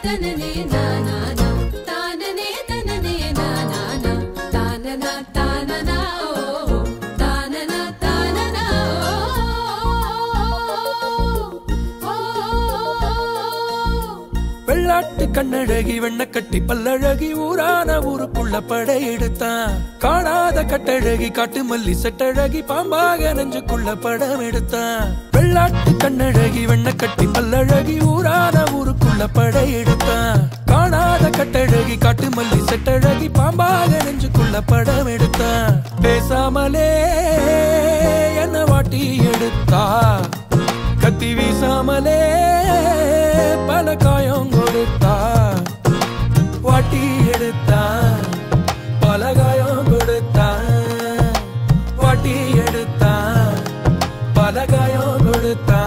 தனனே நானானா தானனே தனனே நானானா தானனா தானனா ஓ தானனா தானனா ஓ வெள்ளாட்டு கண்ணழகி வெண்ணக்கட்டி பல்லழகி ஊரான ஊருக்குள்ள படையெடுத்தான் காணாத கட்டழகி காட்டு மல்லி செட்டழகி பாம்பாக நெஞ்சுக்குள்ள படம் எடுத்தான் வெள்ளாட்டு கண்ணழகி வெண்ணக்கட்டி பல்லழகி ஊரான ஊருக்குள்ள படையெடுத்தான் காணாத கட்டழகி காட்டு மல்லி செட்டழகி பாம்பாக நெஞ்சுக்குள்ள படம் எடுத்தான் பேசாமலே என்ன வாட்டி எடுத்தா கத்தி வீசாமலே பல காயம் கொடுத்தா வாட்டி எடுத்தா பல காயம் கொடுத்தா வாட்டி எடுத்தா பல காயம் கொடுத்தா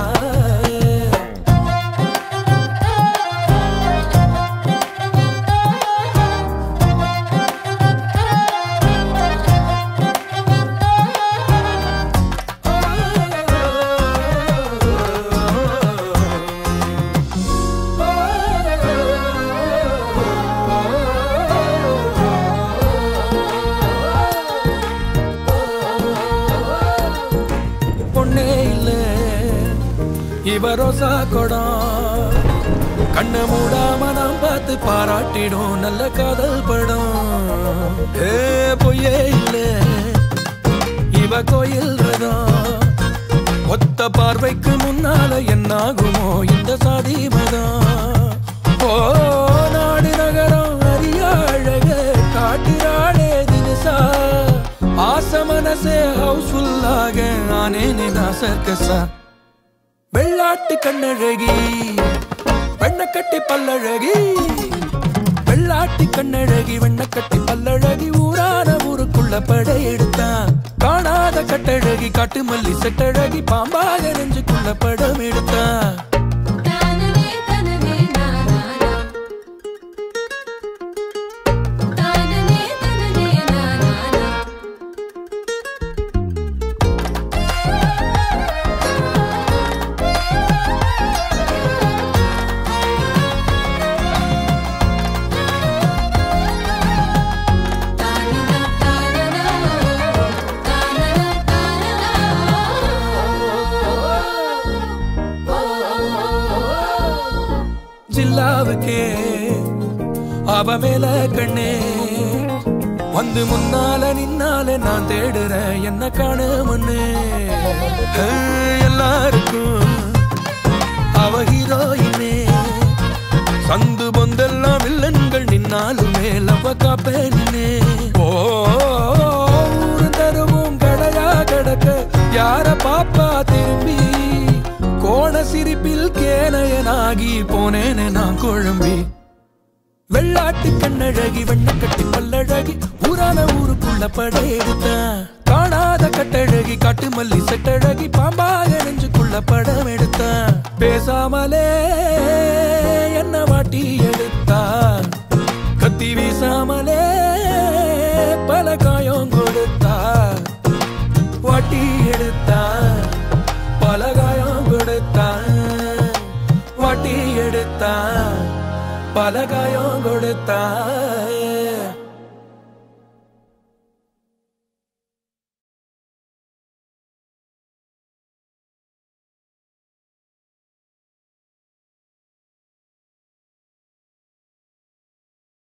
பொண்ணே இல்ல இவ ரோசா கொடம் கண்ணை மூடாம நாம் பார்த்து பாராட்டிடும் நல்ல காதல் படம் ஏ பொய்யே இல்ல இவ கோயில் ரதம் ஒத்த பார்வைக்கு முன்னால என்னாகுமோ இந்த சாதி மதம் ஓ நாடு நகரம் அறிய அழக காட்டுறாளே தினசா ஆச மனசே ஹவுஸ்ஃபுல்லாக நானே நான் சர்க்கஸா வெள்ளாட்டு கண்ணழகி வெண்ணக்கட்டி பல்லழகி வெள்ளாட்டி கண்ணழகி வெண்ணக்கட்டி பல்லழகி ஊரான ஊருக்குள்ள படையெடுத்தான் காணாத கட்டழகி காட்டு மல்லி செட்டழகி பாம்பாக நெஞ்சுக்குள்ள படம் எடுத்தான் தானனே தனனே நானானா தானனே தனனே நானானா தானனா தானனா தானனா தானனா ஜில்லாவுக்கே அவ மேல கண்ணே வந்து முன்னால நின்னால நான் தேடுறேன் என்ன காணுமன்னு எல்லாருக்கும் அவ ஹீரோயினே சந்து பொந்தெல்லாம் வில்லன்கள் நின்னாலுமே லவ காப்பேனே ஓ ஊரு தருவும் கடையா கிடக்க யார பாப்பா திரும்பி கோண சிரிப்பில் கேனையனாகி போனேனே நான் குழம்பி வெள்ளாட்டு கண்ணழகி வெண்ணக்கட்டி பல்லழகி ஊரான ஊருக்குள்ள படையெடுத்தான் காணாத கட்டழகி காட்டு மல்லி செட்டழகி பாம்பாக நெஞ்சுக்குள்ள படம் எடுத்தான் பேசாமலே என்ன வாட்டி எடுத்தா கத்தி வீசாமலே பல காயம் கொடுத்தா வாட்டி எடுத்தா பல காயம் கொடுத்தா வாட்டி எடுத்தா பல காயம் கொடுத்தா